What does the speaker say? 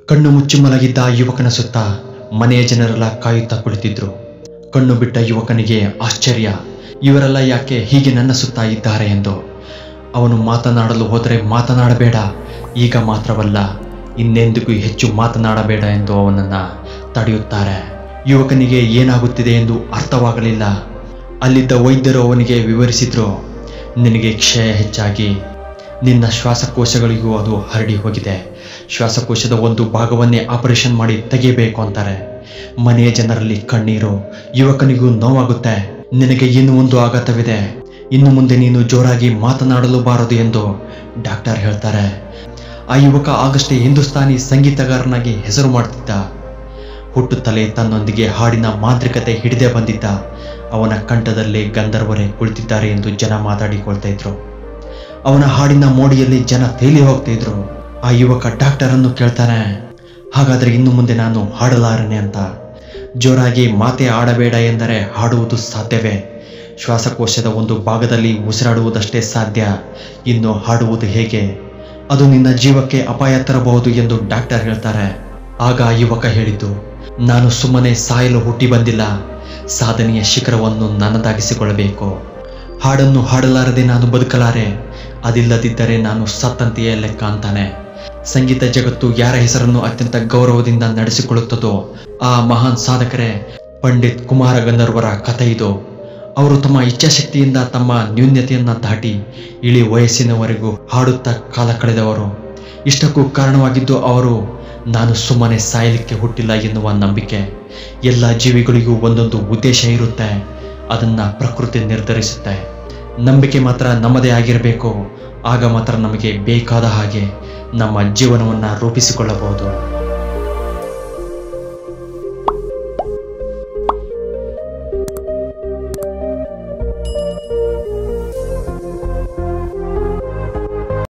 ಕಣ್ಣು ಮುಚ್ಚಿ ಮಲಗಿದ್ದ ಆ ಯುವಕನ ಸುತ್ತ ಮನೆಯ ಜನರೆಲ್ಲ ಕಾಯುತ್ತಾ ಕುಳಿತಿದ್ರು ಕಣ್ಣು ಬಿಟ್ಟ ಯುವಕನಿಗೆ ಆಶ್ಚರ್ಯ ಇವರೆಲ್ಲ ಯಾಕೆ ಹೀಗೆ ನನ್ನ ಸುತ್ತ ಇದ್ದಾರೆ ಎಂದು ಅವನು ಮಾತನಾಡಲು ಹೋದರೆ ಮಾತನಾಡಬೇಡ ಈಗ ಮಾತ್ರವಲ್ಲ ಇನ್ನೆಂದಿಗೂ ಹೆಚ್ಚು ಮಾತನಾಡಬೇಡ ಎಂದು ಅವನನ್ನು ತಡೆಯುತ್ತಾರೆ ಯುವಕನಿಗೆ ಏನಾಗುತ್ತಿದೆ ಎಂದು ಅರ್ಥವಾಗಲಿಲ್ಲ ಅಲ್ಲಿದ್ದ ವೈದ್ಯರು ಅವನಿಗೆ ವಿವರಿಸಿದ್ರು ನಿನಗೆ ಕ್ಷಯ ಹೆಚ್ಚಾಗಿ ನಿನ್ನ ಶ್ವಾಸಕೋಶಗಳಿಗೂ ಅದು ಹರಡಿ ಹೋಗಿದೆ ಶ್ವಾಸಕೋಶದ ಒಂದು ಭಾಗವನ್ನೇ ಆಪರೇಷನ್ ಮಾಡಿ ತೆಗೆಯಬೇಕು ಅಂತಾರೆ ಮನೆಯ ಜನರಲ್ಲಿ ಕಣ್ಣೀರು ಯುವಕನಿಗೂ ನೋವಾಗುತ್ತೆ ನಿನಗೆ ಇನ್ನೂ ಒಂದು ಆಘಾತವಿದೆ ಇನ್ನು ಮುಂದೆ ನೀನು ಜೋರಾಗಿ ಮಾತನಾಡಲು ಬಾರದು ಎಂದು ಡಾಕ್ಟರ್ ಹೇಳ್ತಾರೆ ಆ ಯುವಕ ಆಗಷ್ಟೇ ಹಿಂದೂಸ್ತಾನಿ ಸಂಗೀತಗಾರನಾಗಿ ಹೆಸರು ಮಾಡ್ತಿದ್ದ ಹುಟ್ಟುತ್ತಲೇ ತನ್ನೊಂದಿಗೆ ಹಾಡಿನ ಮಾಂತ್ರಿಕತೆ ಹಿಡಿದೇ ಬಂದಿದ್ದ ಅವನ ಕಂಠದಲ್ಲೇ ಗಂಧರ್ವರೇ ಕುಳಿತಿದ್ದಾರೆ ಎಂದು ಜನ ಮಾತಾಡಿಕೊಳ್ತಾ ಇದ್ರು ಅವನ ಹಾಡಿನ ಮೋಡಿಯಲ್ಲಿ ಜನ ತೇಲಿ ಹೋಗ್ತಾ ಇದ್ರು ಆ ಯುವಕ ಡಾಕ್ಟರ್ ಅನ್ನು ಕೇಳ್ತಾನೆ ಹಾಗಾದ್ರೆ ಇನ್ನು ಮುಂದೆ ನಾನು ಹಾಡಲಾರನೆ ಅಂತ ಜೋರಾಗಿ ಮಾತೆ ಆಡಬೇಡ ಎಂದರೆ ಹಾಡುವುದು ಸಾಧ್ಯವೇ ಶ್ವಾಸಕೋಶದ ಒಂದು ಭಾಗದಲ್ಲಿ ಉಸಿರಾಡುವುದಷ್ಟೇ ಸಾಧ್ಯ ಇನ್ನು ಹಾಡುವುದು ಹೇಗೆ ಅದು ನಿನ್ನ ಜೀವಕ್ಕೆ ಅಪಾಯ ತರಬಹುದು ಎಂದು ಡಾಕ್ಟರ್ ಹೇಳ್ತಾರೆ ಆಗ ಆ ಯುವಕ ಹೇಳಿದ್ದು ನಾನು ಸುಮ್ಮನೆ ಸಾಯಲು ಹುಟ್ಟಿ ಬಂದಿಲ್ಲ ಸಾಧನೆಯ ಶಿಖರವನ್ನು ನನ್ನದಾಗಿಸಿಕೊಳ್ಳಬೇಕು ಹಾಡನ್ನು ಹಾಡಲಾರದೆ ನಾನು ಬದುಕಲಾರೆ ಅದಿಲ್ಲದಿದ್ದರೆ ನಾನು ಸತ್ತಂತೆಯೇ ಲೆಕ್ಕ ಅಂತಾನೆ ಸಂಗೀತ ಜಗತ್ತು ಯಾರ ಹೆಸರನ್ನು ಅತ್ಯಂತ ಗೌರವದಿಂದ ನಡೆಸಿಕೊಳ್ಳುತ್ತದೋ ಆ ಮಹಾನ್ ಸಾಧಕರೇ ಪಂಡಿತ್ ಕುಮಾರ ಗಂಧರ್ವರ ಕಥೆ ಇದು ಅವರು ತಮ್ಮ ಇಚ್ಛಾಶಕ್ತಿಯಿಂದ ತಮ್ಮ ನ್ಯೂನ್ಯತೆಯನ್ನ ದಾಟಿ ಇಳಿ ವಯಸ್ಸಿನವರೆಗೂ ಹಾಡುತ್ತಾ ಕಾಲ ಕಳೆದವರು ಇಷ್ಟಕ್ಕೂ ಕಾರಣವಾಗಿದ್ದು ಅವರು ನಾನು ಸುಮ್ಮನೆ ಸಾಯಲಿಕ್ಕೆ ಹುಟ್ಟಿಲ್ಲ ಎನ್ನುವ ನಂಬಿಕೆ ಎಲ್ಲ ಜೀವಿಗಳಿಗೂ ಒಂದೊಂದು ಉದ್ದೇಶ ಇರುತ್ತೆ ಅದನ್ನ ಪ್ರಕೃತಿ ನಿರ್ಧರಿಸುತ್ತೆ ನಂಬಿಕೆ ಮಾತ್ರ ನಮ್ಮದೇ ಆಗಿರಬೇಕು ಆಗ ಮಾತ್ರ ನಮಗೆ ಬೇಕಾದ ಹಾಗೆ ನಮ್ಮ ಜೀವನವನ್ನು ರೂಪಿಸಿಕೊಳ್ಳಬಹುದು